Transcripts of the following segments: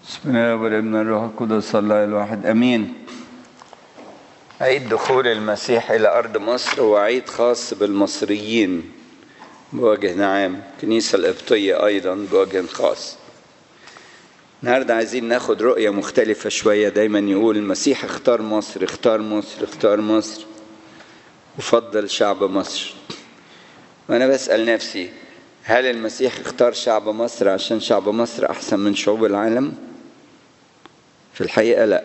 بسم الله والابن الروح القدس الله الواحد امين عيد دخول المسيح الى ارض مصر هو عيد خاص بالمصريين بوجه عام الكنيسه القبطيه ايضا بوجه خاص النهارده عايزين ناخد رؤيه مختلفه شويه دايما يقول المسيح اختار مصر اختار مصر اختار مصر وفضل شعب مصر وانا بسال نفسي هل المسيح اختار شعب مصر عشان شعب مصر احسن من شعوب العالم في الحقيقه لا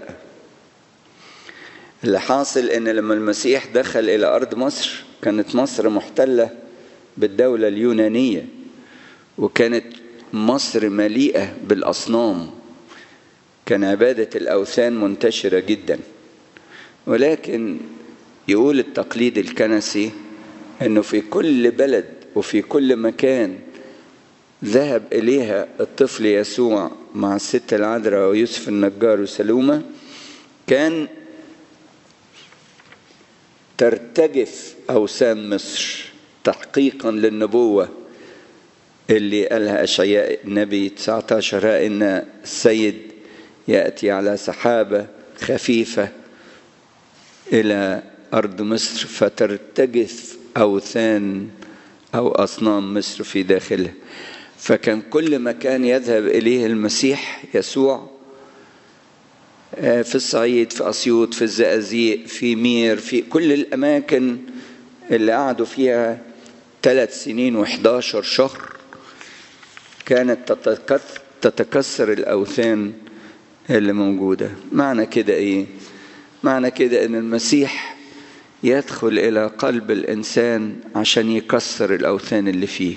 اللي حاصل ان لما المسيح دخل الى ارض مصر كانت مصر محتله بالدوله اليونانيه وكانت مصر مليئه بالاصنام كان عباده الاوثان منتشره جدا ولكن يقول التقليد الكنسي انه في كل بلد وفي كل مكان ذهب اليها الطفل يسوع مع الست العذراء ويوسف النجار وسلومه كان ترتجف اوثان مصر تحقيقا للنبوه اللي قالها اشعياء النبي 19 ان السيد ياتي على سحابه خفيفه الى ارض مصر فترتجف اوثان او اصنام مصر في داخلها فكان كل مكان يذهب اليه المسيح يسوع في الصعيد في اسيوط في الزقازيق في مير في كل الاماكن اللي قعدوا فيها ثلاث سنين و11 شهر كانت تتكسر الاوثان اللي موجوده معنى كده ايه معنى كده ان المسيح يدخل الى قلب الانسان عشان يكسر الاوثان اللي فيه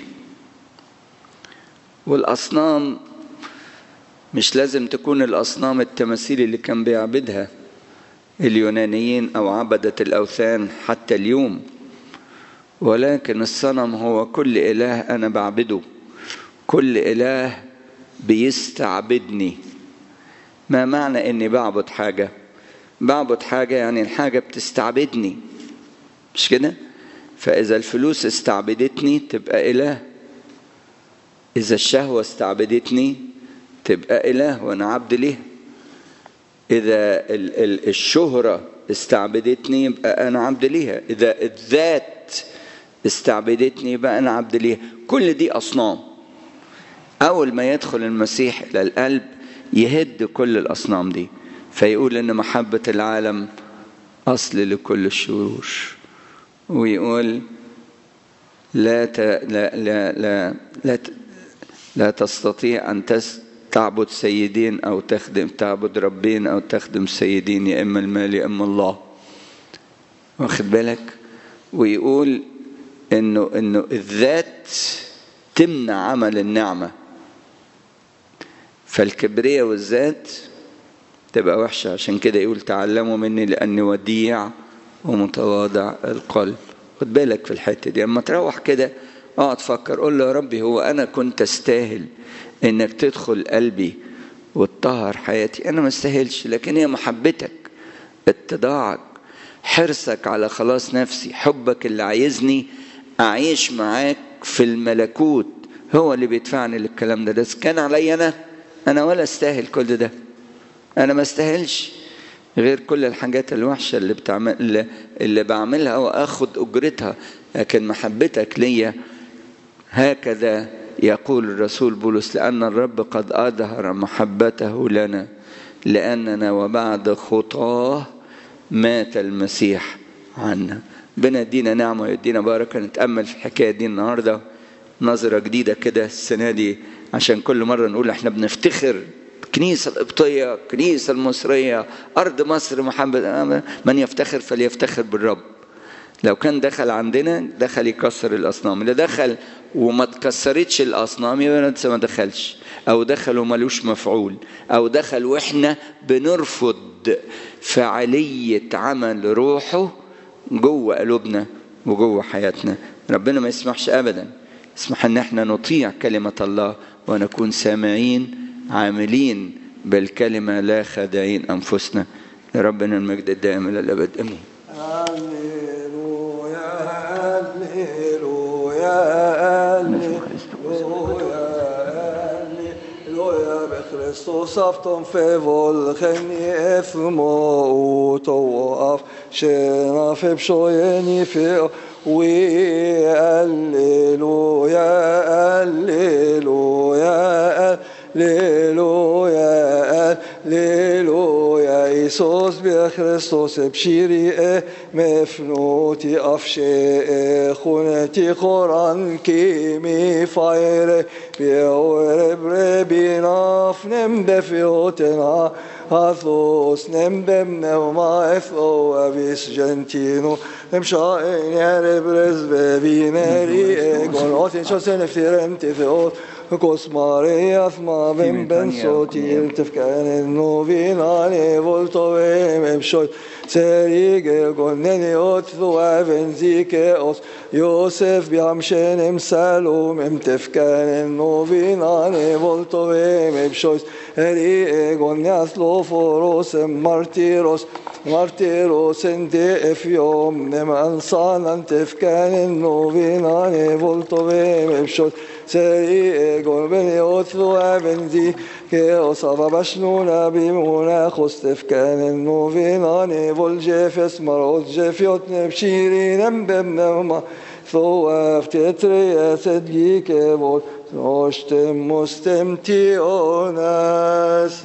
والاصنام مش لازم تكون الاصنام التماثيل اللي كان بيعبدها اليونانيين او عبده الاوثان حتى اليوم ولكن الصنم هو كل اله انا بعبده كل اله بيستعبدني ما معنى اني بعبد حاجه بعبد حاجه يعني الحاجه بتستعبدني مش كده فاذا الفلوس استعبدتني تبقى اله اذا الشهوه استعبدتني تبقى اله وانا عبد ليه اذا الشهره استعبدتني يبقى انا عبد ليها اذا الذات استعبدتني يبقى انا عبد ليها كل دي اصنام اول ما يدخل المسيح الى القلب يهد كل الاصنام دي فيقول ان محبه العالم اصل لكل الشرور ويقول لا ت... لا لا لا لا, ت... لا تستطيع ان تس... تعبد سيدين او تخدم تعبد ربين او تخدم سيدين يا اما المال يا اما الله واخد بالك ويقول انه انه الذات تمنع عمل النعمه فالكبرياء والذات تبقى وحشه عشان كده يقول تعلموا مني لاني وديع ومتواضع القلب خد بالك في الحته دي اما تروح كده اقعد فكر قول له يا ربي هو انا كنت استاهل انك تدخل قلبي وتطهر حياتي انا ما استاهلش لكن هي محبتك اتضاعك حرصك على خلاص نفسي حبك اللي عايزني اعيش معاك في الملكوت هو اللي بيدفعني للكلام ده ده كان عليا انا انا ولا استاهل كل ده انا ما استاهلش غير كل الحاجات الوحشة اللي بتعمل اللي, اللي بعملها وآخد أجرتها لكن محبتك ليا هكذا يقول الرسول بولس لأن الرب قد أظهر محبته لنا لأننا وبعد خطاه مات المسيح عنا ربنا يدينا نعمة ويدينا بركة نتأمل في الحكاية دي النهاردة نظرة جديدة كده السنة دي عشان كل مرة نقول احنا بنفتخر الكنيسة القبطية الكنيسة المصرية أرض مصر محمد من يفتخر فليفتخر بالرب لو كان دخل عندنا دخل يكسر الأصنام اللي دخل وما تكسرتش الأصنام يبقى لسه ما دخلش أو دخل وملوش مفعول أو دخل وإحنا بنرفض فعالية عمل روحه جوه قلوبنا وجوه حياتنا ربنا ما يسمحش أبدا يسمح ان احنا نطيع كلمة الله ونكون سامعين عاملين بالكلمة لا خادعين أنفسنا لربنا المجد الدائم إلى الأبد أمين هللويا هللويا هللويا هللويا Kristus afton fevolcheni ethmo uto af shena febshoyeni fe we alleluia alleluia alleluia alleluia Isus بخريستوس بشيري مفنوتي أفشي خونتي قران كيمي فاير بيور بربي نافنم بفيوتنا هاثوس نمبم نوما اثو أبيس جنتينو نمشاين يارب رزب بيناري قولوتين شو سنفترم تثوت Kos Maria ma ben ben sotil tefkan novinane volto em shoy serige gonneni ot thu aven zike os Yosef biam shenem salom em tefkan novinane volto em shoy eri gonnias lo foros martiros martiros en de efiom nem ansanan tefkan novinane volto em shoy سري قربني أثلو أبنزي كي أصاب بشنونا بمونا خستف كان النوفيناني فولجيف اسمر أتجيف يتنب شيري نمبم نوما ثواف تتري أسد جيك بول نوشتم مستمتي أوناس